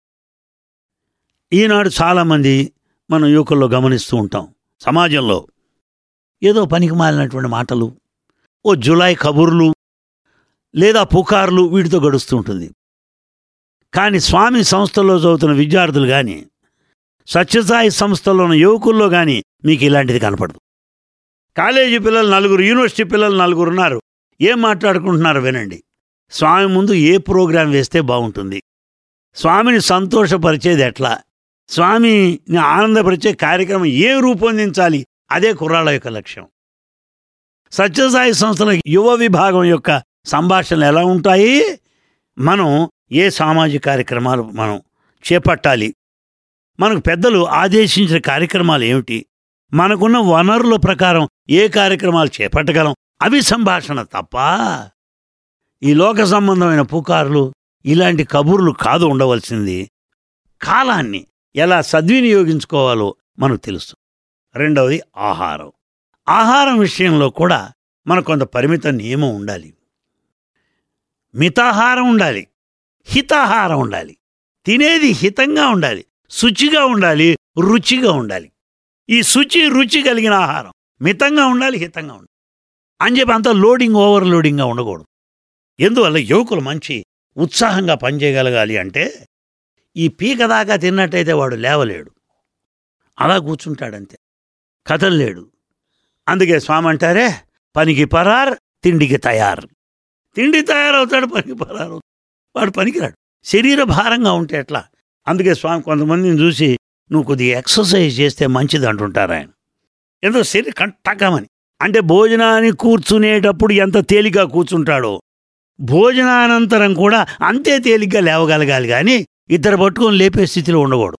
ఈనాడు చాలామంది మనం యువకుల్లో గమనిస్తూ ఉంటాం సమాజంలో ఏదో పనికి మాలినటువంటి మాటలు ఓ జులై కబుర్లు లేదా పుకార్లు వీటితో గడుస్తూ ఉంటుంది కానీ స్వామి సంస్థల్లో చదువుతున్న విద్యార్థులు కానీ సత్యసాయి సంస్థలో ఉన్న యువకుల్లో కానీ మీకు ఇలాంటిది కనపడదు కాలేజీ పిల్లలు నలుగురు యూనివర్సిటీ పిల్లలు నలుగురు ఉన్నారు ఏం మాట్లాడుకుంటున్నారు వినండి స్వామి ముందు ఏ ప్రోగ్రాం వేస్తే బాగుంటుంది స్వామిని సంతోషపరిచేది ఎట్లా స్వామిని ఆనందపరిచే కార్యక్రమం ఏం రూపొందించాలి అదే కుర్రాళ్ళ యొక్క లక్ష్యం సత్యసాయి సంస్థల యువ విభాగం యొక్క సంభాషణలు ఎలా ఉంటాయి మనం ఏ సామాజిక కార్యక్రమాలు మనం చేపట్టాలి మనకు పెద్దలు ఆదేశించిన కార్యక్రమాలు ఏమిటి మనకున్న వనరుల ప్రకారం ఏ కార్యక్రమాలు చేపట్టగలం అవి సంభాషణ తప్ప ఈ లోక సంబంధమైన పుకార్లు ఇలాంటి కబుర్లు కాదు ఉండవలసింది కాలాన్ని ఎలా సద్వినియోగించుకోవాలో మనకు తెలుసు రెండవది ఆహారం ఆహారం విషయంలో కూడా మనకు కొంత పరిమిత నియమం ఉండాలి మితాహారం ఉండాలి హితాహారం ఉండాలి తినేది హితంగా ఉండాలి శుచిగా ఉండాలి రుచిగా ఉండాలి ఈ శుచి రుచి కలిగిన ఆహారం మితంగా ఉండాలి హితంగా ఉండాలి అని చెప్పి అంత లోడింగ్ ఓవర్లోడింగ్గా ఉండకూడదు ఎందువల్ల యువకులు మంచి ఉత్సాహంగా పనిచేయగలగాలి అంటే ఈ పీక దాకా తిన్నట్టయితే వాడు లేవలేడు అలా కూర్చుంటాడంతే కథల్లేడు అందుకే స్వామి అంటారే పనికి పరార్ తిండికి తయారు తిండి తయారవుతాడు పనికి పరారు వాడు పనికిరాడు శరీర భారంగా ఉంటే ఎట్లా అందుకే స్వామి కొంతమందిని చూసి నువ్వు కొద్దిగా ఎక్సర్సైజ్ చేస్తే మంచిది అంటుంటారు ఆయన ఎంతో శరీర కంటకమని అంటే భోజనానికి కూర్చునేటప్పుడు ఎంత తేలిగ్గా కూర్చుంటాడో భోజనానంతరం కూడా అంతే తేలిగ్గా లేవగలగాలి కానీ ఇద్దరు పట్టుకొని లేపే స్థితిలో ఉండకూడదు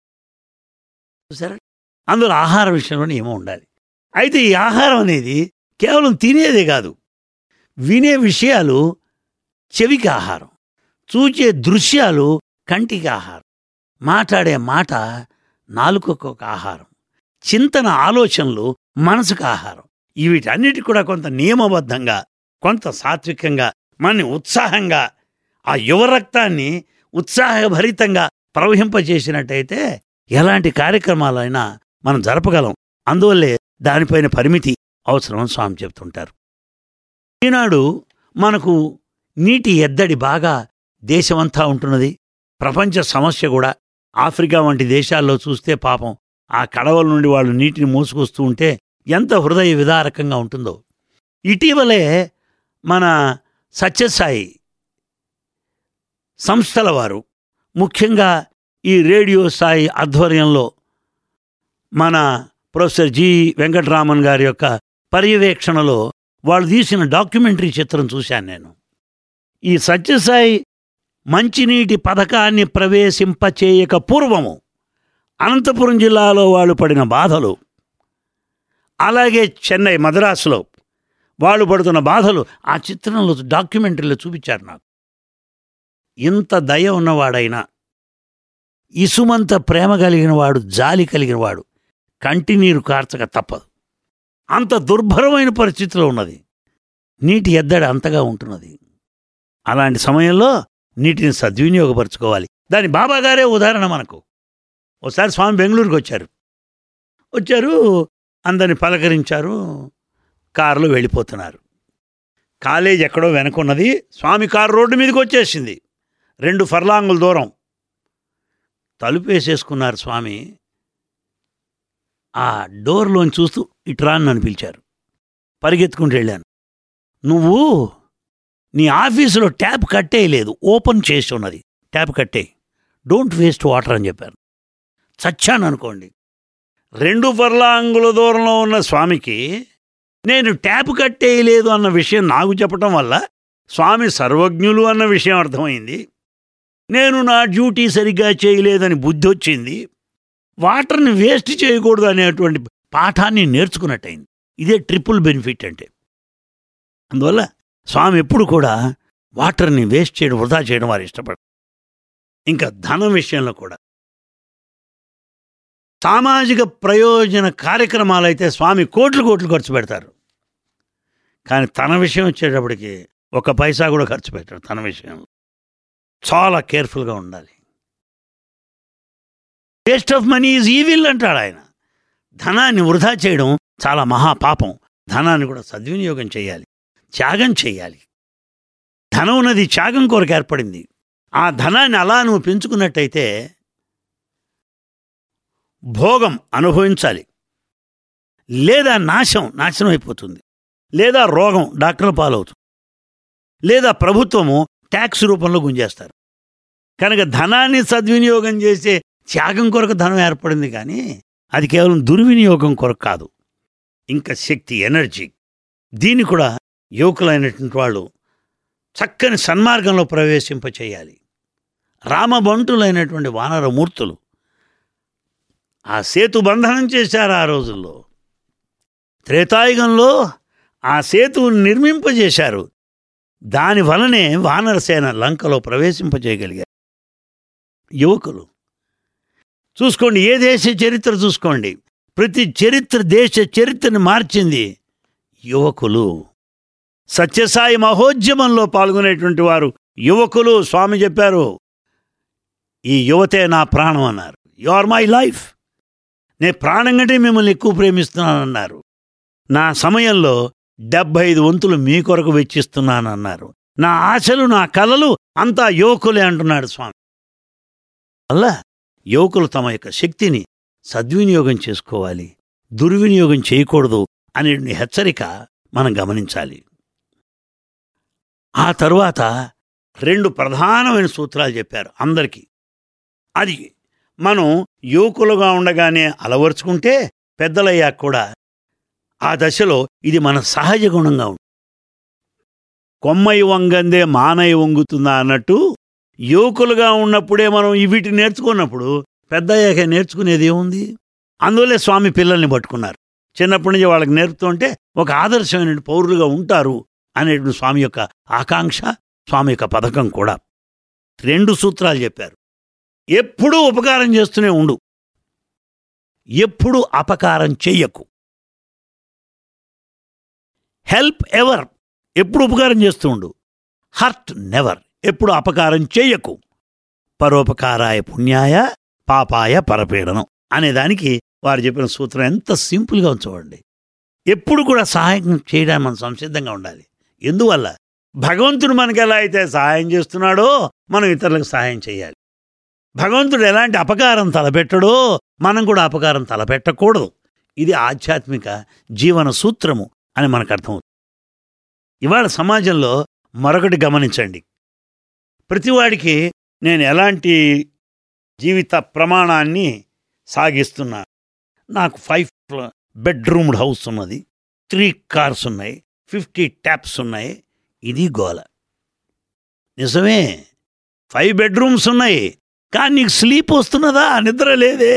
సరే అందులో ఆహార విషయంలో ఏమో ఉండాలి అయితే ఈ ఆహారం అనేది కేవలం తినేదే కాదు వినే విషయాలు చెవికి ఆహారం చూచే దృశ్యాలు కంటికి ఆహారం మాట్లాడే మాట నాలుకకు ఒక ఆహారం చింతన ఆలోచనలు మనసుకు ఆహారం వీటన్నిటి కూడా కొంత నియమబద్ధంగా కొంత సాత్వికంగా మనని ఉత్సాహంగా ఆ యువరక్తాన్ని ఉత్సాహభరితంగా ప్రవహింపజేసినట్టయితే ఎలాంటి కార్యక్రమాలైనా మనం జరపగలం అందువల్లే దానిపైన పరిమితి అవసరం స్వామి చెప్తుంటారు ఈనాడు మనకు నీటి ఎద్దడి బాగా దేశమంతా ఉంటున్నది ప్రపంచ సమస్య కూడా ఆఫ్రికా వంటి దేశాల్లో చూస్తే పాపం ఆ కడవల నుండి వాళ్ళు నీటిని మోసుకొస్తూ ఉంటే ఎంత హృదయ విదారకంగా ఉంటుందో ఇటీవలే మన సత్యసాయి సంస్థల వారు ముఖ్యంగా ఈ రేడియో సాయి ఆధ్వర్యంలో మన ప్రొఫెసర్ జి వెంకటరామన్ గారి యొక్క పర్యవేక్షణలో వాళ్ళు తీసిన డాక్యుమెంటరీ చిత్రం చూశాను నేను ఈ సత్యసాయి మంచినీటి పథకాన్ని ప్రవేశింపచేయక పూర్వము అనంతపురం జిల్లాలో వాళ్ళు పడిన బాధలు అలాగే చెన్నై మద్రాసులో వాళ్ళు పడుతున్న బాధలు ఆ చిత్రంలో డాక్యుమెంటరీలో చూపించారు నాకు ఇంత దయ ఉన్నవాడైనా ఇసుమంత ప్రేమ కలిగిన వాడు జాలి కలిగిన వాడు కంటి నీరు కార్చక తప్పదు అంత దుర్భరమైన పరిస్థితిలో ఉన్నది నీటి ఎద్దడి అంతగా ఉంటున్నది అలాంటి సమయంలో నీటిని సద్వినియోగపరచుకోవాలి దాని బాబాగారే ఉదాహరణ మనకు ఒకసారి స్వామి బెంగళూరుకి వచ్చారు వచ్చారు అందరిని పలకరించారు కారులో వెళ్ళిపోతున్నారు కాలేజ్ ఎక్కడో వెనకున్నది స్వామి కారు రోడ్డు మీదకి వచ్చేసింది రెండు ఫర్లాంగుల దూరం తలుపు వేసేసుకున్నారు స్వామి ఆ డోర్లోని చూస్తూ ఇట్రా అని నన్ను పిలిచారు పరిగెత్తుకుంటూ వెళ్ళాను నువ్వు నీ ఆఫీసులో ట్యాప్ కట్టేయలేదు ఓపెన్ చేసి ఉన్నది ట్యాప్ కట్టే డోంట్ వేస్ట్ వాటర్ అని చెప్పారు చచ్చాను అనుకోండి రెండు ఫర్లాంగుల దూరంలో ఉన్న స్వామికి నేను ట్యాప్ కట్టేయలేదు అన్న విషయం నాకు చెప్పటం వల్ల స్వామి సర్వజ్ఞులు అన్న విషయం అర్థమైంది నేను నా డ్యూటీ సరిగ్గా చేయలేదని బుద్ధి వచ్చింది వాటర్ని వేస్ట్ చేయకూడదు అనేటువంటి పాఠాన్ని నేర్చుకున్నట్టయింది ఇదే ట్రిపుల్ బెనిఫిట్ అంటే అందువల్ల స్వామి ఎప్పుడు కూడా వాటర్ని వేస్ట్ చేయడం వృధా చేయడం వారు ఇష్టపడరు ఇంకా ధనం విషయంలో కూడా సామాజిక ప్రయోజన కార్యక్రమాలు అయితే స్వామి కోట్లు కోట్లు ఖర్చు పెడతారు కానీ తన విషయం వచ్చేటప్పటికి ఒక పైసా కూడా ఖర్చు పెట్టాడు తన విషయంలో చాలా కేర్ఫుల్గా ఉండాలి waste of money is evil అంటాడు ఆయన ధనాన్ని వృధా చేయడం చాలా మహాపాపం ధనాన్ని కూడా సద్వినియోగం చేయాలి త్యాగం చేయాలి ధనం ఉన్నది త్యాగం కొరకు ఏర్పడింది ఆ ధనాన్ని అలా నువ్వు పెంచుకున్నట్టయితే భోగం అనుభవించాలి లేదా నాశం నాశనం అయిపోతుంది లేదా రోగం డాక్టర్ల పాలవుతుంది లేదా ప్రభుత్వము ట్యాక్స్ రూపంలో గుంజేస్తారు కనుక ధనాన్ని సద్వినియోగం చేసే త్యాగం కొరకు ధనం ఏర్పడింది కానీ అది కేవలం దుర్వినియోగం కొరకు కాదు ఇంకా శక్తి ఎనర్జీ దీన్ని కూడా యువకులైనటువంటి వాళ్ళు చక్కని సన్మార్గంలో ప్రవేశింపచేయాలి రామబంటులైనటువంటి వానరమూర్తులు ఆ సేతు బంధనం చేశారు ఆ రోజుల్లో త్రేతాయుగంలో ఆ సేతువును నిర్మింపజేశారు దాని వలనే వానరసేన లంకలో ప్రవేశింపజేయగలిగారు యువకులు చూసుకోండి ఏ దేశ చరిత్ర చూసుకోండి ప్రతి చరిత్ర దేశ చరిత్రని మార్చింది యువకులు సత్యసాయి మహోద్యమంలో పాల్గొనేటువంటి వారు యువకులు స్వామి చెప్పారు ఈ యువతే నా ప్రాణం అన్నారు యు ఆర్ మై లైఫ్ నేను ప్రాణం కంటే మిమ్మల్ని ఎక్కువ ప్రేమిస్తున్నానన్నారు నా సమయంలో డెబ్బై ఐదు వంతులు మీ కొరకు వెచ్చిస్తున్నానన్నారు నా ఆశలు నా కలలు అంతా యువకులే అంటున్నాడు స్వామి అలా యువకులు తమ యొక్క శక్తిని సద్వినియోగం చేసుకోవాలి దుర్వినియోగం చేయకూడదు అనే హెచ్చరిక మనం గమనించాలి ఆ తరువాత రెండు ప్రధానమైన సూత్రాలు చెప్పారు అందరికీ అది మనం యువకులుగా ఉండగానే అలవరుచుకుంటే పెద్దలయ్యాక కూడా ఆ దశలో ఇది మన సహజ గుణంగా ఉంటుంది కొమ్మయి వంగందే మానయ్య వంగుతుందా అన్నట్టు యువకులుగా ఉన్నప్పుడే మనం వీటి నేర్చుకున్నప్పుడు పెద్ద అయ్యాక నేర్చుకునేది ఏముంది అందువల్లే స్వామి పిల్లల్ని పట్టుకున్నారు చిన్నప్పటి నుంచి వాళ్ళకి నేర్పుతుంటే ఒక ఆదర్శమైన పౌరులుగా ఉంటారు అనేటువంటి స్వామి యొక్క ఆకాంక్ష స్వామి యొక్క పథకం కూడా రెండు సూత్రాలు చెప్పారు ఎప్పుడూ ఉపకారం చేస్తూనే ఉండు ఎప్పుడు అపకారం చెయ్యకు హెల్ప్ ఎవర్ ఎప్పుడు ఉపకారం చేస్తూ ఉండు హర్ట్ నెవర్ ఎప్పుడు అపకారం చెయ్యకు పరోపకారాయ పుణ్యాయ పాపాయ పరపీడనం అనేదానికి వారు చెప్పిన సూత్రం ఎంత సింపుల్గా చూడండి ఎప్పుడు కూడా సహాయం చేయడానికి మనం సంసిద్ధంగా ఉండాలి ఎందువల్ల భగవంతుడు మనకి ఎలా అయితే సహాయం చేస్తున్నాడో మనం ఇతరులకు సహాయం చేయాలి భగవంతుడు ఎలాంటి అపకారం తలపెట్టడో మనం కూడా అపకారం తలపెట్టకూడదు ఇది ఆధ్యాత్మిక జీవన సూత్రము అని మనకు అర్థమవుతుంది ఇవాళ సమాజంలో మరొకటి గమనించండి ప్రతివాడికి నేను ఎలాంటి జీవిత ప్రమాణాన్ని సాగిస్తున్నా నాకు ఫైవ్ బెడ్రూమ్డ్ హౌస్ ఉన్నది త్రీ కార్స్ ఉన్నాయి ఫిఫ్టీ ట్యాప్స్ ఉన్నాయి ఇది గోల నిజమే ఫైవ్ బెడ్రూమ్స్ ఉన్నాయి కానీ నీకు స్లీప్ వస్తున్నదా నిద్ర లేదే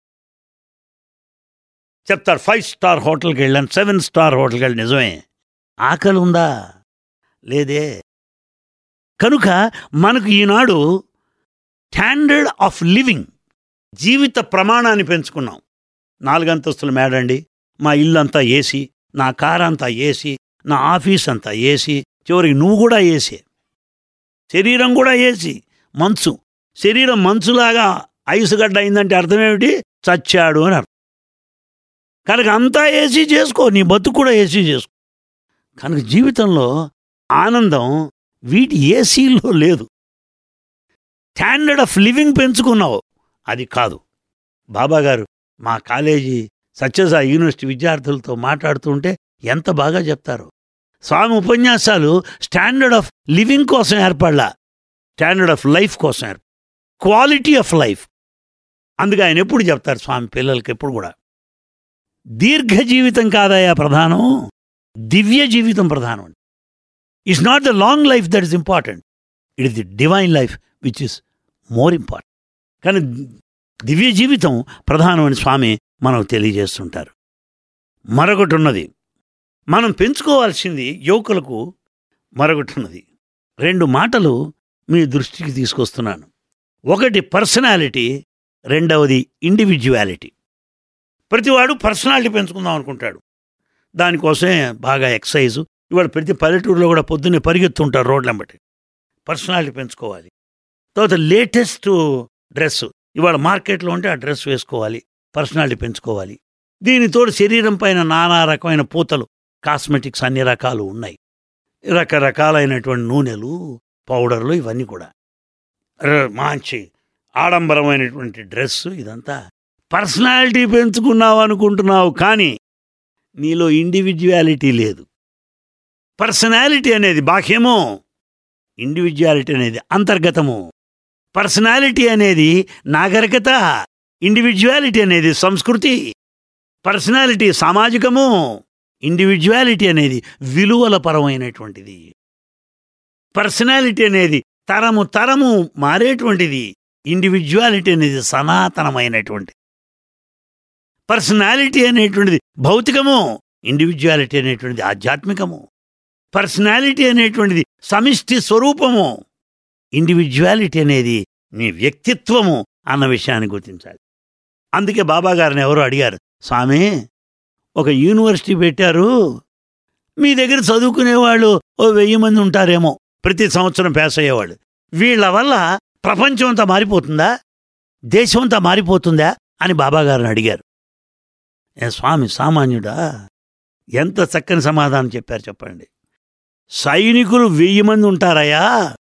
చెప్తారు ఫైవ్ స్టార్ హోటల్కి వెళ్ళాను సెవెన్ స్టార్ హోటల్కి వెళ్ళి నిజమే ఆకలి ఉందా లేదే కనుక మనకు ఈనాడు స్టాండర్డ్ ఆఫ్ లివింగ్ జీవిత ప్రమాణాన్ని పెంచుకున్నాం నాలుగంతస్తుల మేడండి మా ఇల్లు అంతా ఏసీ నా కార్ అంతా ఏసీ నా ఆఫీస్ అంతా ఏసీ చివరికి నువ్వు కూడా ఏసీ శరీరం కూడా ఏసీ మంచు శరీరం మంచులాగా ఐసుగడ్డ అయిందంటే అర్థమేమిటి చచ్చాడు అని అర్థం కనుక అంతా ఏసీ చేసుకో నీ బతుకు కూడా ఏసీ చేసుకో కనుక జీవితంలో ఆనందం వీటి ఏసీలో లేదు స్టాండర్డ్ ఆఫ్ లివింగ్ పెంచుకున్నావు అది కాదు బాబా గారు మా కాలేజీ సత్యసాయి యూనివర్సిటీ విద్యార్థులతో మాట్లాడుతుంటే ఎంత బాగా చెప్తారు స్వామి ఉపన్యాసాలు స్టాండర్డ్ ఆఫ్ లివింగ్ కోసం ఏర్పడలా స్టాండర్డ్ ఆఫ్ లైఫ్ కోసం ఏర్పడ క్వాలిటీ ఆఫ్ లైఫ్ అందుకే ఆయన ఎప్పుడు చెప్తారు స్వామి పిల్లలకి ఎప్పుడు కూడా దీర్ఘ జీవితం కాదయా ప్రధానం దివ్య జీవితం ప్రధానం it's not the long life that is important it is the divine life which is more important కానీ దివ్య జీవితం ప్రధానమని స్వామి మనకు తెలియజేస్తుంటారు మరొకటి ఉన్నది మనం పెంచుకోవాల్సింది యువకులకు మరొకటి ఉన్నది రెండు మాటలు మీ దృష్టికి తీసుకొస్తున్నాను ఒకటి పర్సనాలిటీ రెండవది ఇండివిజువాలిటీ ప్రతివాడు పర్సనాలిటీ పెంచుకుందాం అనుకుంటాడు దానికోసమే బాగా ఎక్సర్సైజు ఇవాళ ప్రతి పల్లెటూరులో కూడా పొద్దున్నే పరిగెత్తుంటారు రోడ్లంబట్టి పర్సనాలిటీ పెంచుకోవాలి తర్వాత లేటెస్ట్ డ్రెస్ ఇవాళ మార్కెట్లో ఉంటే ఆ డ్రెస్ వేసుకోవాలి పర్సనాలిటీ పెంచుకోవాలి దీనితోడు శరీరం పైన నానా రకమైన పూతలు కాస్మెటిక్స్ అన్ని రకాలు ఉన్నాయి రకరకాలైనటువంటి నూనెలు పౌడర్లు ఇవన్నీ కూడా ర- మంచి ఆడంబరమైనటువంటి డ్రెస్ ఇదంతా పర్సనాలిటీ పెంచుకున్నావు అనుకుంటున్నావు కానీ నీలో ఇండివిజువాలిటీ లేదు పర్సనాలిటీ అనేది బాహ్యము ఇండివిజువాలిటీ అనేది అంతర్గతము పర్సనాలిటీ అనేది నాగరికత ఇండివిజువాలిటీ అనేది సంస్కృతి పర్సనాలిటీ సామాజికము ఇండివిజువాలిటీ అనేది విలువల పరమైనటువంటిది పర్సనాలిటీ అనేది తరము తరము మారేటువంటిది ఇండివిజువాలిటీ అనేది సనాతనమైనటువంటి పర్సనాలిటీ అనేటువంటిది భౌతికము ఇండివిజువాలిటీ అనేటువంటిది ఆధ్యాత్మికము పర్సనాలిటీ అనేటువంటిది సమిష్టి స్వరూపము ఇండివిజువాలిటీ అనేది నీ వ్యక్తిత్వము అన్న విషయాన్ని గుర్తించాలి అందుకే బాబా గారిని ఎవరో అడిగారు స్వామి ఒక యూనివర్సిటీ పెట్టారు మీ దగ్గర చదువుకునేవాళ్ళు ఓ వెయ్యి మంది ఉంటారేమో ప్రతి సంవత్సరం పాస్ అయ్యేవాళ్ళు వీళ్ళ వల్ల ప్రపంచం అంతా మారిపోతుందా దేశం అంతా మారిపోతుందా అని బాబా గారిని అడిగారు ఏ స్వామి సామాన్యుడా ఎంత చక్కని సమాధానం చెప్పారు చెప్పండి సైనికులు వెయ్యి మంది ఉంటారయ్యా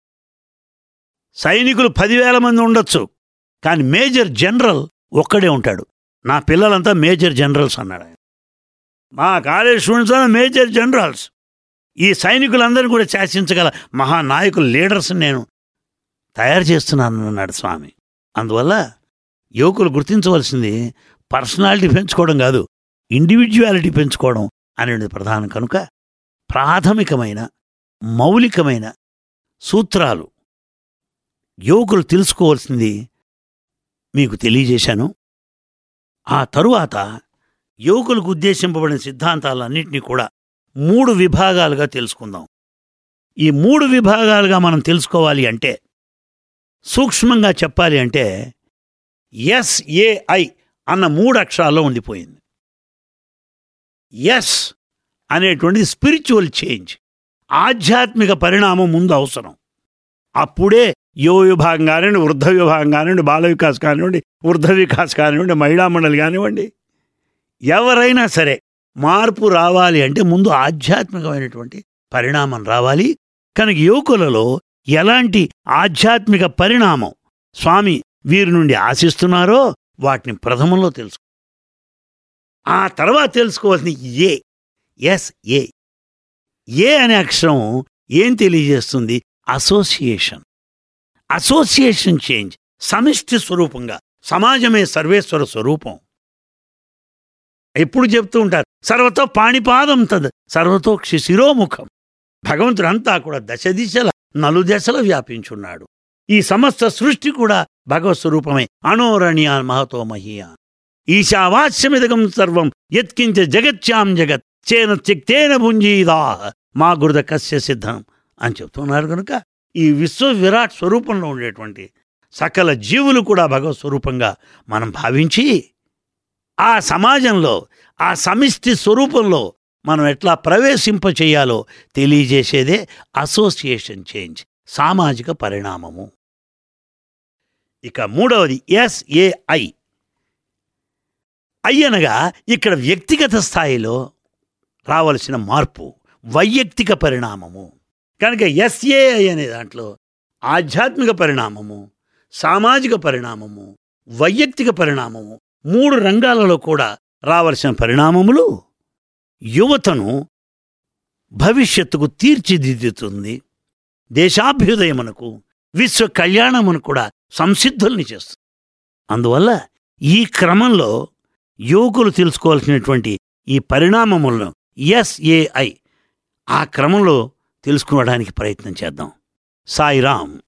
సైనికులు పదివేల మంది ఉండొచ్చు కానీ మేజర్ జనరల్ ఒక్కడే ఉంటాడు నా పిల్లలంతా మేజర్ జనరల్స్ అన్నాడు ఆయన మా కాలేజ్ స్టూడెంట్స్ అంతా మేజర్ జనరల్స్ ఈ సైనికులందరినీ కూడా శాసించగల మహానాయకులు లీడర్స్ నేను తయారు చేస్తున్నాను అన్నాడు స్వామి అందువల్ల యువకులు గుర్తించవలసింది పర్సనాలిటీ పెంచుకోవడం కాదు ఇండివిజువాలిటీ పెంచుకోవడం అనేది ప్రధానం కనుక ప్రాథమికమైన మౌలికమైన సూత్రాలు యువకులు తెలుసుకోవాల్సింది మీకు తెలియజేశాను ఆ తరువాత యువకులకు ఉద్దేశింపబడిన సిద్ధాంతాలన్నింటినీ కూడా మూడు విభాగాలుగా తెలుసుకుందాం ఈ మూడు విభాగాలుగా మనం తెలుసుకోవాలి అంటే సూక్ష్మంగా చెప్పాలి అంటే ఎస్ఏఐ అన్న మూడు అక్షరాల్లో ఉండిపోయింది ఎస్ అనేటువంటిది స్పిరిచువల్ చేంజ్ ఆధ్యాత్మిక పరిణామం ముందు అవసరం అప్పుడే యువ విభాగం కానివ్వండి వృద్ధ విభాగం కానివ్వండి బాల వికాస్ కానివ్వండి వృద్ధ వికాస్ కానివ్వండి మహిళా మండలి కానివ్వండి ఎవరైనా సరే మార్పు రావాలి అంటే ముందు ఆధ్యాత్మికమైనటువంటి పరిణామం రావాలి కనుక యువకులలో ఎలాంటి ఆధ్యాత్మిక పరిణామం స్వామి వీరి నుండి ఆశిస్తున్నారో వాటిని ప్రథమంలో తెలుసు ఆ తర్వాత తెలుసుకోవాల్సింది ఏ ఎస్ ఏ ఏ అనే అక్షరం ఏం తెలియజేస్తుంది అసోసియేషన్ అసోసియేషన్ చేంజ్ సమిష్టి స్వరూపంగా సమాజమే సర్వేశ్వర స్వరూపం ఎప్పుడు చెప్తూ ఉంటారు సర్వతో పాణిపాదం తద్ సర్వతో శిశిరోముఖం భగవంతుడంతా కూడా దశ దిశల నలుదశల వ్యాపించున్నాడు ఈ సమస్త సృష్టి కూడా భగవత్ స్వరూపమే అనోరణ్యాన్ మహతో మహీయాన్ ఈశావాస్యమిదగం సర్వం యత్కించ జగత్యాం జగత్ చేన త్యక్తేన భుంజీదా మా గురుద కస్య సిద్ధం అని చెప్తున్నారు కనుక ఈ విశ్వ విరాట్ స్వరూపంలో ఉండేటువంటి సకల జీవులు కూడా భగవత్ స్వరూపంగా మనం భావించి ఆ సమాజంలో ఆ సమిష్టి స్వరూపంలో మనం ఎట్లా ప్రవేశింప చేయాలో తెలియజేసేదే అసోసియేషన్ చేంజ్ సామాజిక పరిణామము ఇక మూడవది ఎస్ఏఐ ఐ అనగా ఇక్కడ వ్యక్తిగత స్థాయిలో రావలసిన మార్పు వైయక్తిక పరిణామము కనుక ఎస్ఏఐ అనే దాంట్లో ఆధ్యాత్మిక పరిణామము సామాజిక పరిణామము వైయక్తిక పరిణామము మూడు రంగాలలో కూడా రావలసిన పరిణామములు యువతను భవిష్యత్తుకు తీర్చిదిద్దుతుంది దేశాభ్యుదయమునకు విశ్వ కళ్యాణమును కూడా సంసిద్ధుల్ని చేస్తుంది అందువల్ల ఈ క్రమంలో యువకులు తెలుసుకోవాల్సినటువంటి ఈ పరిణామములను ఎస్ఏఐ ఆ క్రమంలో తెలుసుకోవడానికి ప్రయత్నం చేద్దాం సాయిరామ్